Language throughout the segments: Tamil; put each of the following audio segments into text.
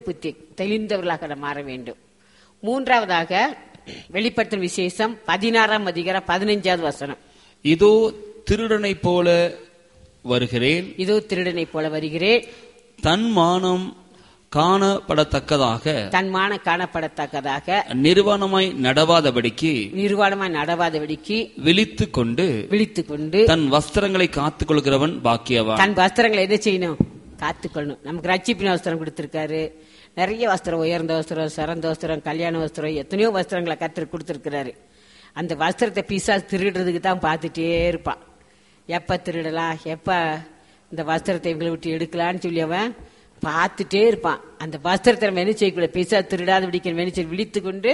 புத்தி தெளிந்தவர்களாக நாம் மாற வேண்டும் மூன்றாவதாக வெளிப்படுத்தும் விசேஷம் பதினாறாம் அதிகாரம் பதினைஞ்சாவது வசனம் இதோ திருடனைப் போல வருகிறேன் இதோ திருடனை போல வருகிறேன் தன் மானம் காணப்படத்தக்கதாக தன் மான காணப்படத்தக்கதாக நிர்வாணமாய் நடவாதபடிக்கு நிர்வாணமாய் நடவாதபடிக்கு விழித்துக் கொண்டு விழித்துக் கொண்டு தன் வஸ்திரங்களை காத்துக் கொள்கிறவன் பாக்கியவான் தன் வஸ்திரங்களை என்ன செய்யணும் காத்துக்கொள்ளணும் நமக்கு ரட்சிப்பின் வஸ்திரம் கொடுத்திருக்காரு நிறைய வஸ்திரம் உயர்ந்த வஸ்திரம் சிறந்த வஸ்திரம் கல்யாண வஸ்திரம் எத்தனையோ வஸ்திரங்களை கத்து கொடுத்திருக்கிறாரு அந்த வஸ்திரத்தை பீசா திருடுறதுக்கு தான் பார்த்துட்டே இருப்பான் எப்ப திருடலாம் எப்ப இந்த வஸ்திரத்தை இவங்களை விட்டு எடுக்கலான்னு சொல்லி அவன் பார்த்துட்டே இருப்பான் அந்த வஸ்திரத்தை நம்ம என்ன செய்யக்கூடாது பீசா திருடாத பிடிக்கிற வெளிச்சல் விழித்து கொண்டு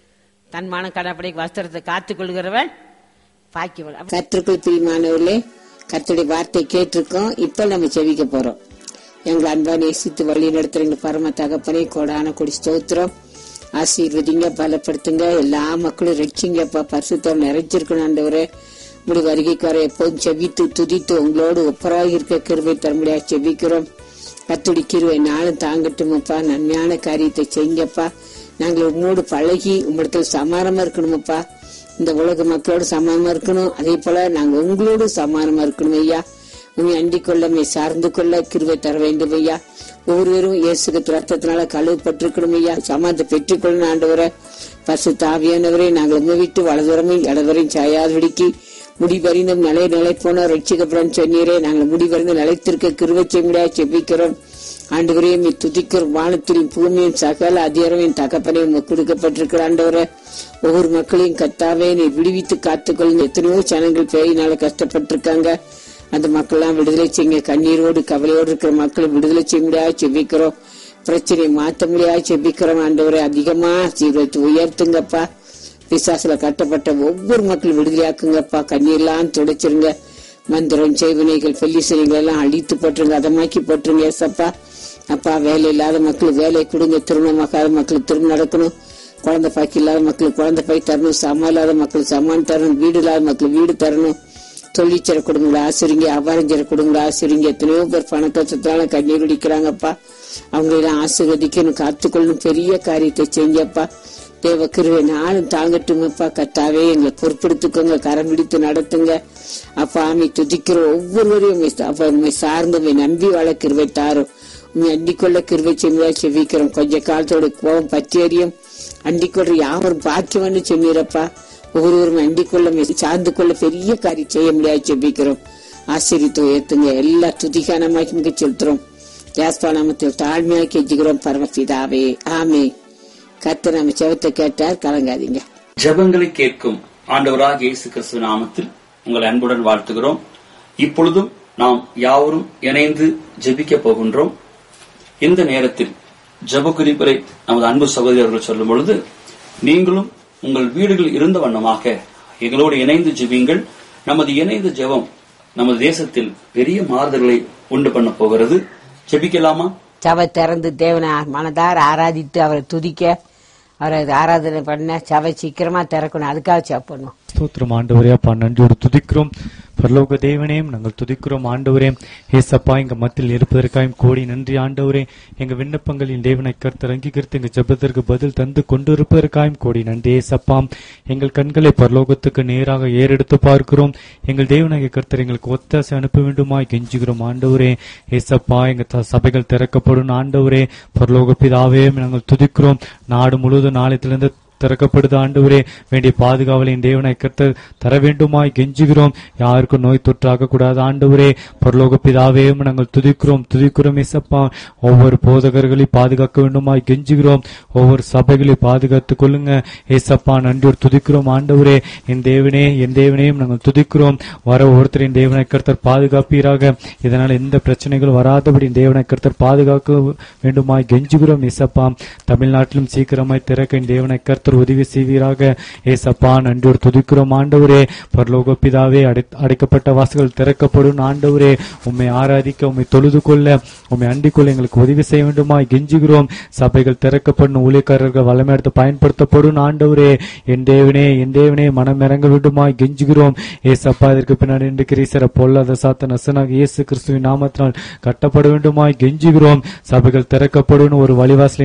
தன் மன கடப்படை வஸ்திரத்தை காத்துக்கொள்கிறவன் பாக்கியவன் கத்திற்குள் பிரியமானவர்களே கர்த்தருடைய வார்த்தை கேட்டிருக்கோம் இப்ப நம்ம செவிக்க போறோம் எங்களை அன்பா நேசித்து வழி நடத்துறீங்க பரம தகப்பனே கோடான கொடி ஸ்தோத்திரம் ஆசீர்வதிங்க பலப்படுத்துங்க எல்லா மக்களும் ரட்சிங்கப்பா பரிசுத்தம் நிறைஞ்சிருக்கணும் ஆண்டவரே முடி வருகைக்கு வர எப்போதும் செவித்து துதித்து உங்களோடு ஒப்பராக இருக்க கிருபை தரும்படியா செவிக்கிறோம் கத்துடி கிருவை நாளும் தாங்கட்டுமப்பா நன்மையான காரியத்தை செய்யுங்கப்பா நாங்கள் உங்களோடு பழகி உங்களிடத்தில் சமானமா இருக்கணுமப்பா இந்த உலக மக்களோடு சமானமா இருக்கணும் அதே போல நாங்க உங்களோடு சமானமா இருக்கணும் ஐயா உண்மை அண்டிக் கொள்ள மே சார்ந்து கொள்ள கிருவை தர வேண்டும் ஐயா ஒவ்வொருவரும் இயேசுக்கு ரத்தத்தினால கழுவப்பட்டிருக்கணும் ஐயா சமாதத்தை பெற்றுக்கொள்ளணும் ஆண்டவரை பசு தாவியானவரே நாங்கள் உங்க விட்டு வலதுவரமே இடதுவரையும் சாயாதபடிக்கு முடிவறிந்தும் நிலை நிலை போன ரட்சிக்கப்படும் சொன்னீரே நாங்கள் முடிவறிந்து நிலைத்திருக்க கிருவை செய்ய செபிக்கிறோம் ஆண்டவரையும் துதிக்கிறோம் வானத்திலும் பூமியும் சகல அதிகாரமையும் தகப்பனையும் கொடுக்கப்பட்டிருக்கிற ஆண்டவரை ஒவ்வொரு மக்களையும் கத்தாவே நீ விடுவித்து காத்துக்கொள்ளுங்க எத்தனையோ ஜனங்கள் பேயினால கஷ்டப்பட்டிருக்காங்க அந்த மக்கள்லாம் விடுதலை செய்யுங்க கண்ணீரோடு கவலையோடு இருக்கிற மக்களை விடுதலை செய்ய முடியாது செபிக்கிறோம் பிரச்சனையை மாத்த முடியாது செபிக்கிறோம் ஆண்டவரை அதிகமா சீக்கிரத்தை உயர்த்துங்கப்பா பிசாசுல கட்டப்பட்ட ஒவ்வொரு மக்களும் விடுதலையாக்குங்கப்பா கண்ணீர்லாம் துடைச்சிருங்க மந்திரம் செய்வினைகள் பெல்லிசனைகள் எல்லாம் அழித்து போட்டுருங்க அதமாக்கி போட்டுருங்க ஏசப்பா அப்பா வேலை இல்லாத மக்களுக்கு வேலை கொடுங்க திருமணமாக்காத மக்களுக்கு திருமணம் நடக்கணும் குழந்தை பாக்கி இல்லாத மக்களுக்கு குழந்தை பாய் தரணும் சமம் இல்லாத மக்களுக்கு சமான் தரணும் வீடு இல்லாத மக்களுக்கு வீடு தரணும் தொழிற்சர குடும்பங்களை ஆசிரிங்க அபாரஞ்சர குடும்பங்களை ஆசிரிங்க எத்தனையோ பேர் பண கஷ்டத்தால கண்ணீர் குடிக்கிறாங்கப்பா அவங்களெல்லாம் ஆசீர்வதிக்கணும் காத்துக்கொள்ளணும் பெரிய காரியத்தை செஞ்சப்பா தேவ கிருவை நாளும் தாங்கட்டுமப்பா கத்தாவே எங்களை பொறுப்படுத்திக்கோங்க கரம் பிடித்து நடத்துங்க அப்பா ஆமை துதிக்கிற ஒவ்வொருவரையும் அப்ப உண்மை சார்ந்து உண்மை நம்பி வாழ கிருவை தாரும் உண்மை அண்டிக்கொள்ள கிருவை செஞ்சா செவிக்கிறோம் கொஞ்ச காலத்தோட கோபம் பற்றியறியும் அண்டிக்கொள்ற யாவரும் பாக்கியம்னு சொன்னீரப்பா ஒவ்வொருவரும் அண்டிக்கொள்ள சார்ந்து கொள்ள பெரிய காரியம் செய்ய முடியாது செபிக்கிறோம் ஆசிரித்து உயர்த்துங்க எல்லா துதிகானமாக்கி செலுத்துறோம் யாஸ்பா நாமத்தில் தாழ்மையாக கெஞ்சுகிறோம் பரமபிதாவே ஆமே கத்த நம்ம செவத்தை கேட்டார் கலங்காதீங்க ஜெபங்களை கேட்கும் ஆண்டவராக இயேசு கிறிஸ்து நாமத்தில் உங்களை அன்புடன் வாழ்த்துகிறோம் இப்பொழுதும் நாம் யாவரும் இணைந்து ஜெபிக்க போகின்றோம் இந்த நேரத்தில் ஜெப குறிப்பரை நமது அன்பு சகோதரர்கள் சொல்லும் பொழுது நீங்களும் உங்கள் வீடுகள் இருந்த வண்ணமாக எங்களோடு இணைந்து ஜெபியுங்கள் நமது இணைந்த ஜெபம் நமது தேசத்தில் பெரிய மாறுதல்களை உண்டு பண்ண போகிறது ஜெபிக்கலாமா சபை திறந்து தேவனை மனதார ஆராதித்து அவரை துதிக்க அவரை ஆராதனை பண்ண சபை சீக்கிரமா திறக்கணும் அதுக்காக செப் பண்ணும் ஸ்தோத்திரம் ஆண்டவரே அப்பா நன்றியோடு துதிக்கிறோம் பரலோக தேவனையும் நாங்கள் துதிக்கிறோம் ஆண்டவரே ஏசப்பா எங்க மத்தியில் இருப்பதற்காயும் கோடி நன்றி ஆண்டவரே எங்க விண்ணப்பங்களின் தேவனை கர்த்தர் அங்கீகரித்து எங்க ஜெபத்திற்கு பதில் தந்து கொண்டிருப்பதற்காயும் கோடி நன்றி ஏசப்பா எங்கள் கண்களை பரலோகத்துக்கு நேராக ஏறெடுத்து பார்க்கிறோம் எங்கள் தேவனாகிய கர்த்தர் எங்களுக்கு ஒத்தாசை அனுப்ப வேண்டுமாய் கெஞ்சுகிறோம் ஆண்டவரே ஏசப்பா எங்க த- சபைகள் திறக்கப்படும் ஆண்டவரே பரலோக பிதாவே நாங்கள் துதிக்கிறோம் நாடு முழுவதும் நாளையத்திலிருந்து திறக்கப்படுது ஆண்டவரே வேண்டிய பாதுகாவலின் தேவனை கர்த்தர் தர வேண்டுமாய் கெஞ்சுகிறோம் யாருக்கும் நோய் தொற்றாக கூடாது ஆண்டவரே பரலோக பிதாவே உம்மை நாங்கள் துதிக்கிறோம் துதிக்கிறோம் இசப்பா ஒவ்வொரு போதகர்களை பாதுகாக்க வேண்டுமாய் கெஞ்சுகிறோம் ஒவ்வொரு சபைகளை பாதுகாத்துக் கொள்ளுங்க ஏசப்பா நன்றியோடு துதிக்கிறோம் ஆண்டவரே என் தேவனே என் தேவனையும் நாங்கள் துதிக்கிறோம் வர ஒவ்வொருத்தரின் தேவனை கர்த்தர் பாதுகாப்பீராக இதனால் எந்த பிரச்சனைகளும் வராதபடி தேவனை கர்த்தர் பாதுகாக்க வேண்டுமாய் கெஞ்சுகிறோம் இசப்பா தமிழ்நாட்டிலும் சீக்கிரமாய் திறக்க என் தேவனை கர்த்தர் கர்த்தர் உதவி செய்வீராக ஏசப்பா நன்றியோடு துதிக்கிறோம் ஆண்டவரே பரலோக பிதாவே அடை- அடைக்கப்பட்ட வாசல்கள் திறக்கப்படும் ஆண்டவரே உம்மை ஆராதிக்க உம்மை தொழுது கொள்ள உம்மை அண்டிக் கொள்ள எங்களுக்கு உதவி செய்ய வேண்டுமாய் கெஞ்சுகிறோம் சபைகள் திறக்கப்படும் ஊழியக்காரர்கள் வல்லமை எடுத்து பயன்படுத்தப்படும் ஆண்டவரே என் தேவனே என் தேவனே மனம் இறங்க வேண்டுமாய் கெஞ்சுகிறோம் ஏசப்பா இதற்கு பின்னாடி நின்று கிரீசர பொல்லாத சாத்த நசனாக இயேசு கிறிஸ்துவின் நாமத்தினால் கட்டப்பட வேண்டுமாய் கெஞ்சுகிறோம் சபைகள் திறக்கப்படும் ஒரு வழிவாசலை